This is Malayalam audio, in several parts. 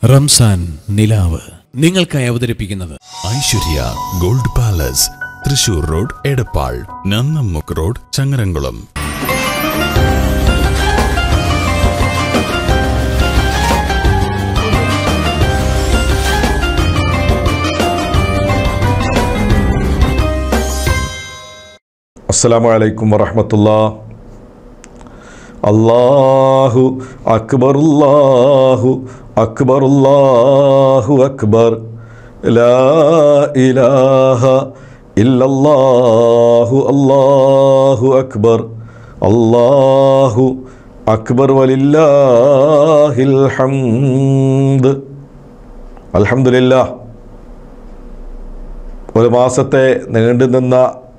റംസാൻ നിലാവ് നിങ്ങൾക്കായി അവതരിപ്പിക്കുന്നത് Aishwarya gold palace Thrissur road Edappal Nannammukku road Changaramkulam അസ്സലാമു അലൈക്കും വറഹമത്തുള്ള അല്ലാഹു അക്ബർ അല്ലാഹു അക്ബർ അല്ലാഹു അക്ബർ ലാ ഇലാഹ ഇല്ലല്ലാഹു അല്ലാഹു അക്ബർ അല്ലാഹു അക്ബർ വലില്ലാഹിൽ ഹംദ് അൽഹംദുലില്ലാ ഒരു മാസത്തെ നീണ്ടുനിന്ന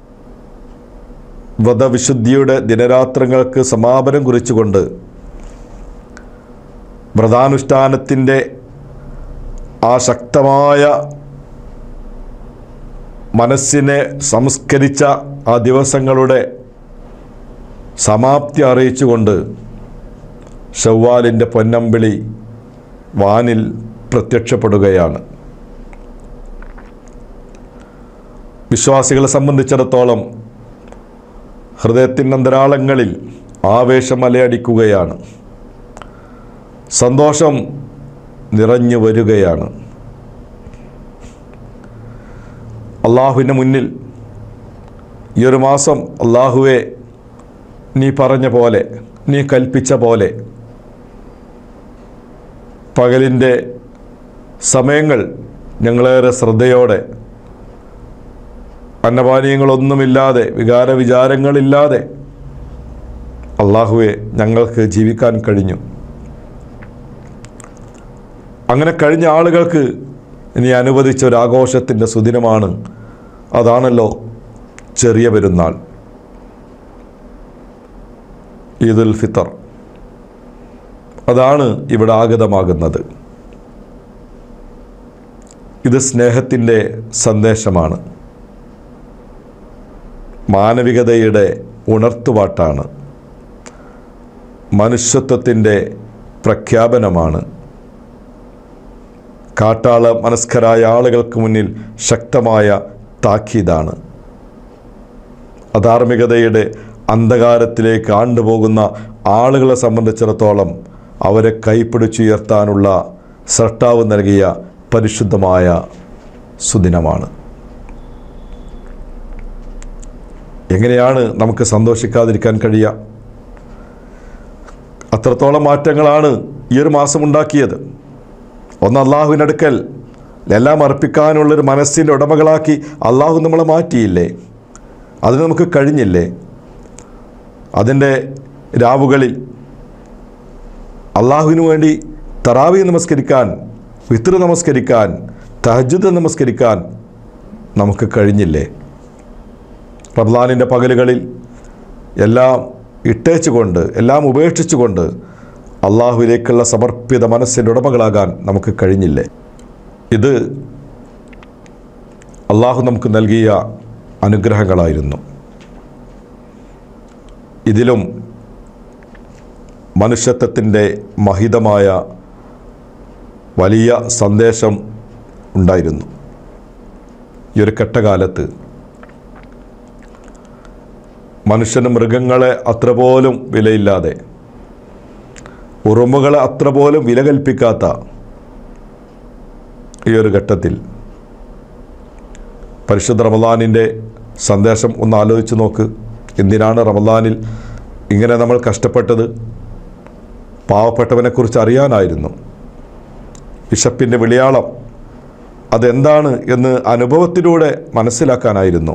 വ്രതവിശുദ്ധിയുടെ ദിനരാത്രങ്ങൾക്ക് സമാപനം കുറിച്ചുകൊണ്ട് വ്രതാനുഷ്ഠാനത്തിൻ്റെ ആ ശക്തമായ മനസ്സിനെ സംസ്കരിച്ച ആ ദിവസങ്ങളുടെ സമാപ്തി അറിയിച്ചുകൊണ്ട് ഷവ്വാലിൻ്റെ പൊന്നമ്പിളി വാനിൽ പ്രത്യക്ഷപ്പെടുകയാണ് വിശ്വാസികളെ സംബന്ധിച്ചിടത്തോളം ഹൃദയത്തിൻ്റെ അന്തരാളങ്ങളിൽ ആവേശം അലയടിക്കുകയാണ് സന്തോഷം നിറഞ്ഞു വരികയാണ് അള്ളാഹുവിൻ്റെ മുന്നിൽ ഈ ഒരു മാസം അള്ളാഹുവെ നീ പറഞ്ഞ പോലെ നീ കൽപ്പിച്ച പോലെ പകലിൻ്റെ സമയങ്ങൾ ഞങ്ങളേറെ ശ്രദ്ധയോടെ അന്നപാനീയങ്ങളൊന്നുമില്ലാതെ വികാര വിചാരങ്ങളില്ലാതെ അള്ളാഹുവെ ഞങ്ങൾക്ക് ജീവിക്കാൻ കഴിഞ്ഞു അങ്ങനെ കഴിഞ്ഞ ആളുകൾക്ക് ഇനി അനുവദിച്ച ഒരു ആഘോഷത്തിൻ്റെ സുദിനമാണ് അതാണല്ലോ ചെറിയ പെരുന്നാൾ ഈദുൽ ഫിത്തർ അതാണ് ഇവിടെ ആഗതമാകുന്നത് ഇത് സ്നേഹത്തിൻ്റെ സന്ദേശമാണ് മാനവികതയുടെ ഉണർത്തുപാട്ടാണ് മനുഷ്യത്വത്തിൻ്റെ പ്രഖ്യാപനമാണ് കാട്ടാള മനസ്കരായ ആളുകൾക്ക് മുന്നിൽ ശക്തമായ താക്കീതാണ് അധാർമികതയുടെ അന്ധകാരത്തിലേക്ക് ആണ്ടുപോകുന്ന ആളുകളെ സംബന്ധിച്ചിടത്തോളം അവരെ കൈപ്പിടിച്ചുയർത്താനുള്ള സൃഷ്ടാവ് നൽകിയ പരിശുദ്ധമായ സുദിനമാണ് എങ്ങനെയാണ് നമുക്ക് സന്തോഷിക്കാതിരിക്കാൻ കഴിയുക അത്രത്തോളം മാറ്റങ്ങളാണ് ഈ ഒരു മാസം ഉണ്ടാക്കിയത് ഒന്ന് അള്ളാഹുവിനടുക്കൽ എല്ലാം അർപ്പിക്കാനുള്ളൊരു മനസ്സിൻ്റെ ഉടമകളാക്കി അള്ളാഹു നമ്മളെ മാറ്റിയില്ലേ അതിന് നമുക്ക് കഴിഞ്ഞില്ലേ അതിൻ്റെ രാവുകളിൽ അള്ളാഹുവിന് വേണ്ടി തറാവി നമസ്കരിക്കാൻ വിത്ര നമസ്കരിക്കാൻ തഹജുദ് നമസ്കരിക്കാൻ നമുക്ക് കഴിഞ്ഞില്ലേ റബ്ലാനിൻ്റെ പകലുകളിൽ എല്ലാം ഇട്ടേച്ചുകൊണ്ട് എല്ലാം ഉപേക്ഷിച്ചുകൊണ്ട് അള്ളാഹുവിലേക്കുള്ള സമർപ്പിത മനസ്സിൻ്റെ ഉടമകളാകാൻ നമുക്ക് കഴിഞ്ഞില്ലേ ഇത് അള്ളാഹു നമുക്ക് നൽകിയ അനുഗ്രഹങ്ങളായിരുന്നു ഇതിലും മനുഷ്യത്വത്തിൻ്റെ മഹിതമായ വലിയ സന്ദേശം ഉണ്ടായിരുന്നു ഈ ഒരു കെട്ടകാലത്ത് മനുഷ്യന് മൃഗങ്ങളെ അത്ര പോലും വിലയില്ലാതെ ഉറുമ്പുകളെ അത്ര പോലും വില കൽപ്പിക്കാത്ത ഈ ഒരു ഘട്ടത്തിൽ പരിശുദ്ധ റമദാനിൻ്റെ സന്ദേശം ഒന്ന് ആലോചിച്ച് നോക്ക് എന്തിനാണ് റമദാനിൽ ഇങ്ങനെ നമ്മൾ കഷ്ടപ്പെട്ടത് പാവപ്പെട്ടവനെക്കുറിച്ച് അറിയാനായിരുന്നു വിശപ്പിൻ്റെ വിളിയാളം അതെന്താണ് എന്ന് അനുഭവത്തിലൂടെ മനസ്സിലാക്കാനായിരുന്നു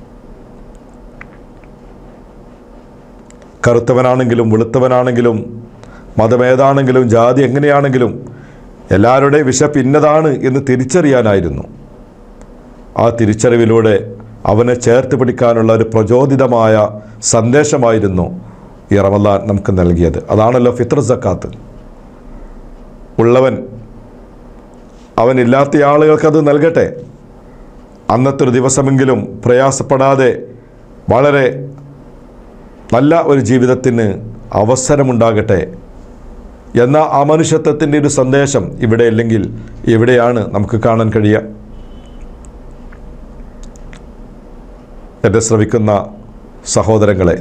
കറുത്തവനാണെങ്കിലും വെളുത്തവനാണെങ്കിലും മതമേതാണെങ്കിലും ജാതി എങ്ങനെയാണെങ്കിലും എല്ലാവരുടെയും വിശപ്പ് ഇന്നതാണ് എന്ന് തിരിച്ചറിയാനായിരുന്നു ആ തിരിച്ചറിവിലൂടെ അവനെ ചേർത്ത് പിടിക്കാനുള്ള ഒരു പ്രചോദിതമായ സന്ദേശമായിരുന്നു ഈ റമദാൻ നമുക്ക് നൽകിയത് അതാണല്ലോ ഫിത്ര സക്കാത്ത് ഉള്ളവൻ അവനില്ലാത്ത ആളുകൾക്കത് നൽകട്ടെ അന്നത്തെ ഒരു ദിവസമെങ്കിലും പ്രയാസപ്പെടാതെ വളരെ നല്ല ഒരു ജീവിതത്തിന് അവസരമുണ്ടാകട്ടെ എന്ന ആ മനുഷ്യത്വത്തിൻ്റെ ഒരു സന്ദേശം ഇവിടെ ഇല്ലെങ്കിൽ എവിടെയാണ് നമുക്ക് കാണാൻ കഴിയുക എന്നെ ശ്രവിക്കുന്ന സഹോദരങ്ങളെ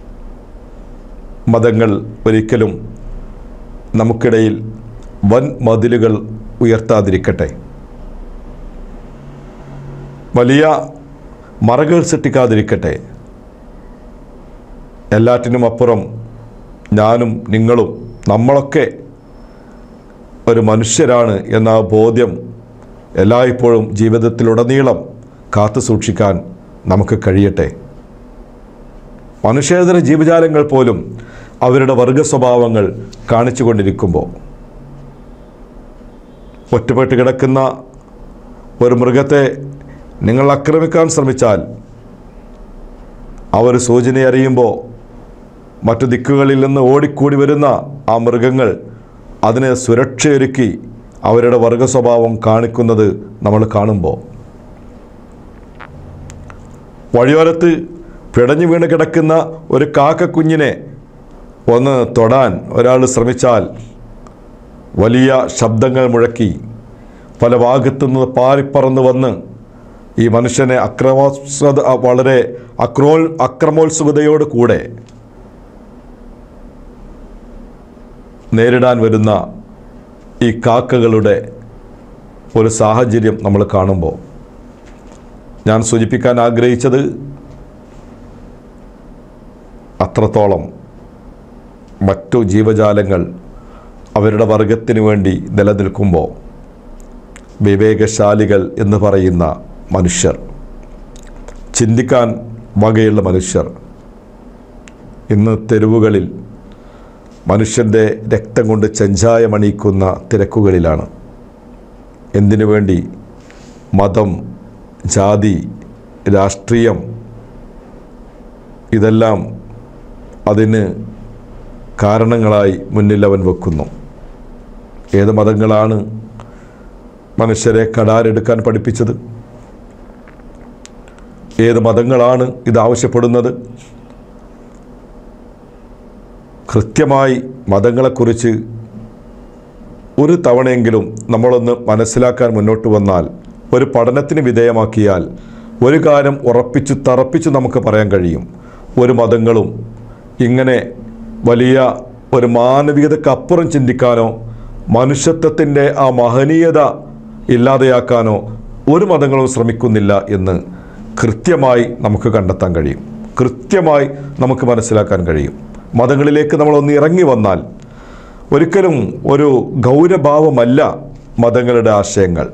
മതങ്ങൾ ഒരിക്കലും നമുക്കിടയിൽ വൻ മതിലുകൾ ഉയർത്താതിരിക്കട്ടെ വലിയ മറകൾ സൃഷ്ടിക്കാതിരിക്കട്ടെ എല്ലാറ്റിനും അപ്പുറം ഞാനും നിങ്ങളും നമ്മളൊക്കെ ഒരു മനുഷ്യരാണ് എന്ന ആ ബോധ്യം എല്ലായ്പ്പോഴും ജീവിതത്തിലുടനീളം കാത്തു സൂക്ഷിക്കാൻ നമുക്ക് കഴിയട്ടെ മനുഷ്യേതര ജീവജാലങ്ങൾ പോലും അവരുടെ വർഗ സ്വഭാവങ്ങൾ കാണിച്ചു കൊണ്ടിരിക്കുമ്പോൾ ഒറ്റപ്പെട്ട് കിടക്കുന്ന ഒരു മൃഗത്തെ നിങ്ങൾ ആക്രമിക്കാൻ ശ്രമിച്ചാൽ ആ ഒരു സൂചന അറിയുമ്പോൾ മറ്റു ദിക്കുകളിൽ നിന്ന് ഓടിക്കൂടി വരുന്ന ആ മൃഗങ്ങൾ അതിന് സുരക്ഷയൊരുക്കി അവരുടെ വർഗ സ്വഭാവം കാണിക്കുന്നത് നമ്മൾ കാണുമ്പോൾ വഴിയോരത്ത് പിടഞ്ഞു വീണ് കിടക്കുന്ന ഒരു കാക്കക്കുഞ്ഞിനെ ഒന്ന് തൊടാൻ ഒരാൾ ശ്രമിച്ചാൽ വലിയ ശബ്ദങ്ങൾ മുഴക്കി പല ഭാഗത്തുനിന്ന് പാറിപ്പറന്ന് വന്ന് ഈ മനുഷ്യനെ അക്രമോത്സവ വളരെ അക്രോ അക്രമോത്സുകതയോട് കൂടെ നേരിടാൻ വരുന്ന ഈ കാക്കകളുടെ ഒരു സാഹചര്യം നമ്മൾ കാണുമ്പോൾ ഞാൻ സൂചിപ്പിക്കാൻ ആഗ്രഹിച്ചത് അത്രത്തോളം മറ്റു ജീവജാലങ്ങൾ അവരുടെ വർഗത്തിന് വേണ്ടി നിലനിൽക്കുമ്പോൾ വിവേകശാലികൾ എന്ന് പറയുന്ന മനുഷ്യർ ചിന്തിക്കാൻ വകയുള്ള മനുഷ്യർ ഇന്ന് തെരുവുകളിൽ മനുഷ്യൻ്റെ രക്തം കൊണ്ട് ചെഞ്ചായമണിയിക്കുന്ന തിരക്കുകളിലാണ് എന്തിനു വേണ്ടി മതം ജാതി രാഷ്ട്രീയം ഇതെല്ലാം അതിന് കാരണങ്ങളായി മുന്നിൽ അവൻ വെക്കുന്നു ഏത് മതങ്ങളാണ് മനുഷ്യരെ കടാരെടുക്കാൻ പഠിപ്പിച്ചത് ഏത് മതങ്ങളാണ് ഇത് ആവശ്യപ്പെടുന്നത് കൃത്യമായി മതങ്ങളെക്കുറിച്ച് ഒരു തവണയെങ്കിലും നമ്മളൊന്ന് മനസ്സിലാക്കാൻ മുന്നോട്ട് വന്നാൽ ഒരു പഠനത്തിന് വിധേയമാക്കിയാൽ ഒരു കാര്യം ഉറപ്പിച്ചു തറപ്പിച്ചു നമുക്ക് പറയാൻ കഴിയും ഒരു മതങ്ങളും ഇങ്ങനെ വലിയ ഒരു മാനവികതക്കപ്പുറം ചിന്തിക്കാനോ മനുഷ്യത്വത്തിൻ്റെ ആ മഹനീയത ഇല്ലാതെയാക്കാനോ ഒരു മതങ്ങളും ശ്രമിക്കുന്നില്ല എന്ന് കൃത്യമായി നമുക്ക് കണ്ടെത്താൻ കഴിയും കൃത്യമായി നമുക്ക് മനസ്സിലാക്കാൻ കഴിയും മതങ്ങളിലേക്ക് നമ്മളൊന്ന് ഇറങ്ങി വന്നാൽ ഒരിക്കലും ഒരു ഗൗരഭാവമല്ല മതങ്ങളുടെ ആശയങ്ങൾ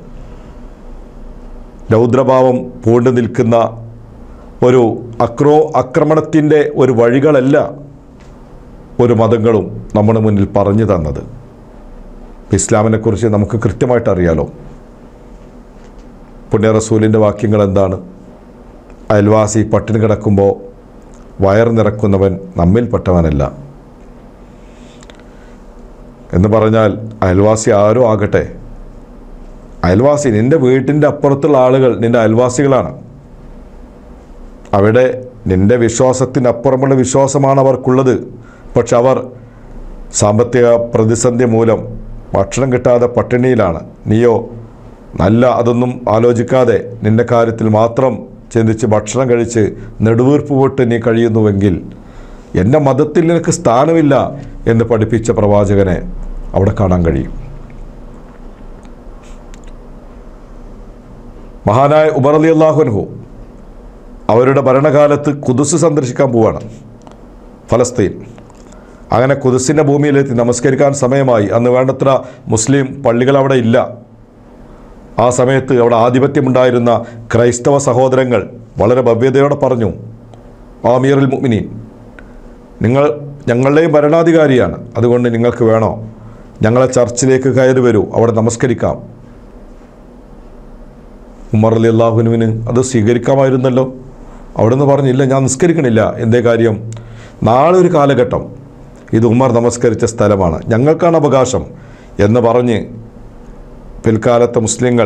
രൗദ്രഭാവം പൂണ്ടു നിൽക്കുന്ന ഒരു അക്രോ ആക്രമണത്തിൻ്റെ ഒരു വഴികളല്ല ഒരു മതങ്ങളും നമ്മുടെ മുന്നിൽ പറഞ്ഞു തന്നത് ഇസ്ലാമിനെക്കുറിച്ച് നമുക്ക് കൃത്യമായിട്ട് അറിയാലോ പുണ്യ റസൂലിൻ്റെ വാക്യങ്ങൾ എന്താണ് അയൽവാസി പട്ടിണി കിടക്കുമ്പോൾ വയർ നിറക്കുന്നവൻ നമ്മിൽപ്പെട്ടവനല്ല എന്ന് പറഞ്ഞാൽ അയൽവാസി ആരോ ആകട്ടെ അയൽവാസി നിൻ്റെ വീട്ടിൻ്റെ അപ്പുറത്തുള്ള ആളുകൾ നിൻ്റെ അയൽവാസികളാണ് അവിടെ നിൻ്റെ വിശ്വാസത്തിനപ്പുറമുള്ള വിശ്വാസമാണ് അവർക്കുള്ളത് പക്ഷെ അവർ സാമ്പത്തിക പ്രതിസന്ധി മൂലം ഭക്ഷണം കിട്ടാതെ പട്ടിണിയിലാണ് നീയോ നല്ല അതൊന്നും ആലോചിക്കാതെ നിന്റെ കാര്യത്തിൽ മാത്രം ചിന്തിച്ച് ഭക്ഷണം കഴിച്ച് നെടുവീർപ്പ് പോട്ട് നീ കഴിയുന്നുവെങ്കിൽ എൻ്റെ മതത്തിൽ നിനക്ക് സ്ഥാനമില്ല എന്ന് പഠിപ്പിച്ച പ്രവാചകനെ അവിടെ കാണാൻ കഴിയും മഹാനായ ഉമർ അലി അള്ളാഹുൻഹു അവരുടെ ഭരണകാലത്ത് കുതുസ് സന്ദർശിക്കാൻ പോവാണ് ഫലസ്തീൻ അങ്ങനെ കുതിസിൻ്റെ ഭൂമിയിലെത്തി നമസ്കരിക്കാൻ സമയമായി അന്ന് വേണ്ടത്ര മുസ്ലിം പള്ളികൾ അവിടെ ഇല്ല ആ സമയത്ത് അവിടെ ആധിപത്യമുണ്ടായിരുന്ന ക്രൈസ്തവ സഹോദരങ്ങൾ വളരെ ഭവ്യതയോടെ പറഞ്ഞു ആമീറുൽ മുഅ്മിനീൻ നിങ്ങൾ ഞങ്ങളുടെയും ഭരണാധികാരിയാണ് അതുകൊണ്ട് നിങ്ങൾക്ക് വേണോ ഞങ്ങളെ ചർച്ചിലേക്ക് കയറി വരൂ അവിടെ നമസ്കരിക്കാം ഉമർ അലി അള്ളാഹുനുവിന് അത് സ്വീകരിക്കാമായിരുന്നല്ലോ അവിടുന്ന് പറഞ്ഞില്ല ഞാൻ നിസ്കരിക്കണില്ല എന്തേ കാര്യം നാളെ ഒരു കാലഘട്ടം ഇത് ഉമർ നമസ്കരിച്ച സ്ഥലമാണ് ഞങ്ങൾക്കാണ് അവകാശം എന്ന് പറഞ്ഞ് പിൽക്കാലത്തെ മുസ്ലിങ്ങൾ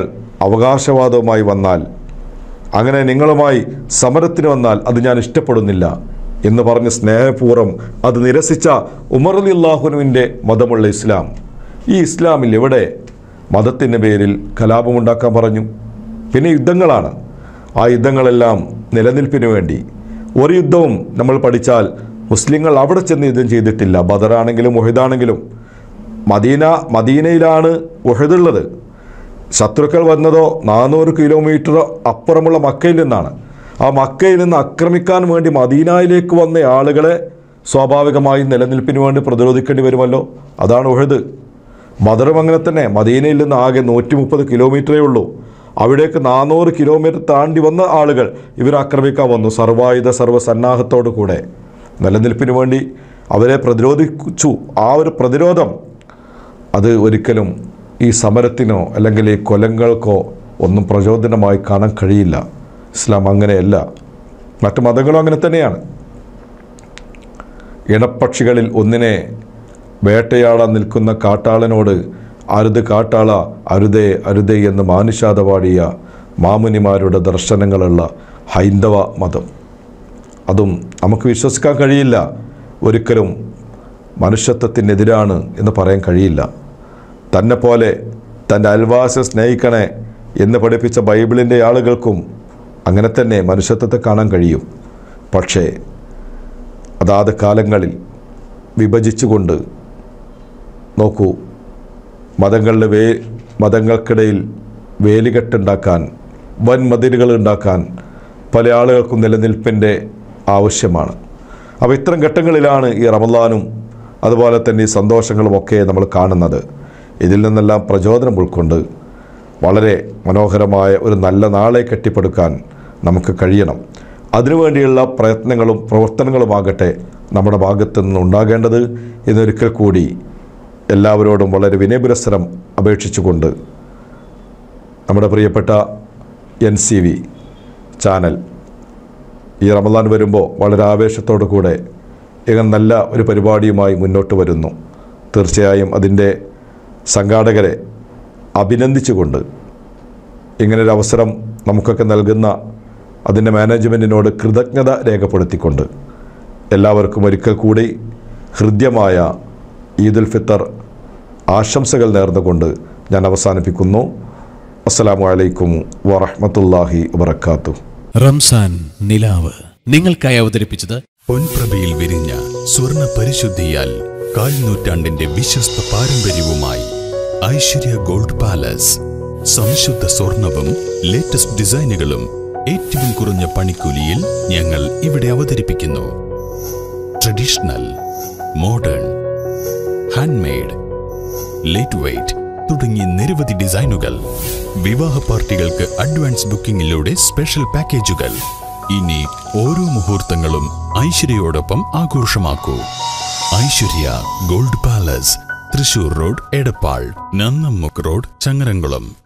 അവകാശവാദവുമായി വന്നാൽ അങ്ങനെ നിങ്ങളുമായി സമരത്തിന് വന്നാൽ അത് ഞാൻ ഇഷ്ടപ്പെടുന്നില്ല എന്ന് പറഞ്ഞ് സ്നേഹപൂർവ്വം അത് നിരസിച്ച ഉമർ അലി അള്ളാഹുനുവിൻ്റെ മതമുള്ള ഇസ്ലാം ഈ ഇസ്ലാമിൽ എവിടെ മതത്തിൻ്റെ പേരിൽ കലാപമുണ്ടാക്കാൻ പറഞ്ഞു പിന്നെ യുദ്ധങ്ങളാണ് ആ യുദ്ധങ്ങളെല്ലാം നിലനിൽപ്പിന് വേണ്ടി ഒരു യുദ്ധവും നമ്മൾ പഠിച്ചാൽ മുസ്ലിങ്ങൾ അവിടെ ചെന്ന് യുദ്ധം ചെയ്തിട്ടില്ല ബദറാണെങ്കിലും മുഹിദാണെങ്കിലും മദീന മദീനയിലാണ് ഉഹദുള്ളത് ശത്രുക്കൾ വന്നതോ നാനൂറ് കിലോമീറ്റർ അപ്പുറമുള്ള മക്കയിൽ നിന്നാണ് ആ മക്കയിൽ നിന്ന് ആക്രമിക്കാൻ വേണ്ടി മദീനയിലേക്ക് വന്ന ആളുകളെ സ്വാഭാവികമായും നിലനിൽപ്പിന് വേണ്ടി പ്രതിരോധിക്കേണ്ടി വരുമല്ലോ അതാണ് ഉഹദ് ബദറും അങ്ങനെ തന്നെ മദീനയിൽ നിന്ന് ആകെ നൂറ്റി മുപ്പത് കിലോമീറ്ററേ ഉള്ളൂ അവിടേക്ക് നാനൂറ് കിലോമീറ്റർ താണ്ടി വന്ന ആളുകൾ ഇവർ ആക്രമിക്കാൻ വന്നു സർവായുധ സർവ്വസന്നാഹത്തോടു കൂടെ നിലനിൽപ്പിന് വേണ്ടി അവരെ പ്രതിരോധിച്ചു ആ ഒരു പ്രതിരോധം അത് ഒരിക്കലും ഈ സമരത്തിനോ അല്ലെങ്കിൽ ഈ കൊലങ്ങൾക്കോ ഒന്നും പ്രചോദനമായി കാണാൻ കഴിയില്ല ഇസ്ലാം അങ്ങനെയല്ല മറ്റു മതങ്ങളും അങ്ങനെ തന്നെയാണ് ഇണപ്പക്ഷികളിൽ ഒന്നിനെ വേട്ടയാടാൻ നിൽക്കുന്ന കാട്ടാളനോട് അരുത് കാട്ടാള അരുതേ അരുതേ എന്ന് മാനുഷാത പാടിയ മാമുനിമാരുടെ ദർശനങ്ങളുള്ള ഹൈന്ദവ മതം അതും നമുക്ക് വിശ്വസിക്കാൻ കഴിയില്ല ഒരിക്കലും മനുഷ്യത്വത്തിനെതിരാണ് എന്ന് പറയാൻ കഴിയില്ല തന്നെ പോലെ തൻ്റെ അയൽവാസെ സ്നേഹിക്കണേ എന്ന് പഠിപ്പിച്ച ബൈബിളിൻ്റെ ആളുകൾക്കും അങ്ങനെ തന്നെ മനുഷ്യത്വത്തെ കാണാൻ കഴിയും പക്ഷേ അതാത് കാലങ്ങളിൽ വിഭജിച്ചുകൊണ്ട് നോക്കൂ മതങ്ങളുടെ വേ മതങ്ങൾക്കിടയിൽ വേലികെട്ടുണ്ടാക്കാൻ വൻ മതിലുകൾ ഉണ്ടാക്കാൻ പല ആളുകൾക്കും നിലനിൽപ്പിൻ്റെ ആവശ്യമാണ് അപ്പോൾ ഇത്തരം ഘട്ടങ്ങളിലാണ് ഈ റമദാനും അതുപോലെ തന്നെ ഈ സന്തോഷങ്ങളും ഒക്കെ നമ്മൾ കാണുന്നത് ഇതിൽ നിന്നെല്ലാം പ്രചോദനം ഉൾക്കൊണ്ട് വളരെ മനോഹരമായ ഒരു നല്ല നാളെ കെട്ടിപ്പടുക്കാൻ നമുക്ക് കഴിയണം അതിനുവേണ്ടിയുള്ള പ്രയത്നങ്ങളും പ്രവർത്തനങ്ങളുമാകട്ടെ നമ്മുടെ ഭാഗത്തു നിന്ന് ഉണ്ടാകേണ്ടത് എന്നൊരിക്കൽ കൂടി എല്ലാവരോടും വളരെ വിനയപുരസ്സരം അപേക്ഷിച്ചുകൊണ്ട് നമ്മുടെ പ്രിയപ്പെട്ട എൻ സി വി ചാനൽ ഈ റമദാൻ വരുമ്പോൾ വളരെ ആവേശത്തോടു കൂടെ ഇങ്ങനെ നല്ല ഒരു പരിപാടിയുമായി മുന്നോട്ട് വരുന്നു തീർച്ചയായും അതിൻ്റെ സംഘാടകരെ അഭിനന്ദിച്ചുകൊണ്ട് ഇങ്ങനൊരു അവസരം നമുക്കൊക്കെ നൽകുന്ന അതിൻ്റെ മാനേജ്മെൻറ്റിനോട് കൃതജ്ഞത രേഖപ്പെടുത്തിക്കൊണ്ട് എല്ലാവർക്കും ഒരിക്കൽ കൂടി ഹൃദ്യമായ ഈദുൽ ഫിത്തർ ആശംസകൾ നേർന്നുകൊണ്ട് ഞാൻ അവസാനിപ്പിക്കുന്നു അസ്സലാമു അലൈക്കും വറഹ്മത്തുള്ളാഹി വബറകാതുഹു റംസാൻ നിലാവ് നിങ്ങൾക്കായി അവതരിപ്പിച്ചത് പൊൻപ്രഭയിൽ വിരിഞ്ഞ സ്വർണ്ണ പരിശുദ്ധിയാൽ കാൽ നൂറ്റാണ്ടിന്റെ വിശ്വസ്ത പാരമ്പര്യവുമായി ഐശ്വര്യ ഗോൾഡ് പാലസ് സംശുദ്ധ സ്വർണവും ലേറ്റസ്റ്റ് ഡിസൈനുകളും ഏറ്റവും കുറഞ്ഞ പണിക്കൂലിയിൽ ഞങ്ങൾ ഇവിടെ അവതരിപ്പിക്കുന്നു traditional modern handmade light weight തുടങ്ങി നിരവധി ഡിസൈനുകൾ വിവാഹ പാർട്ടികൾക്ക് അഡ്വാൻസ് ബുക്കിംഗിലൂടെ സ്പെഷ്യൽ പാക്കേജുകൾ ഇനി ഓരോ മുഹൂർത്തങ്ങളും ഐശ്വര്യയോടൊപ്പം ആഘോഷമാക്കൂ Aishwarya gold palace Thrissur road Edappal Nannammukku road Changaramkulam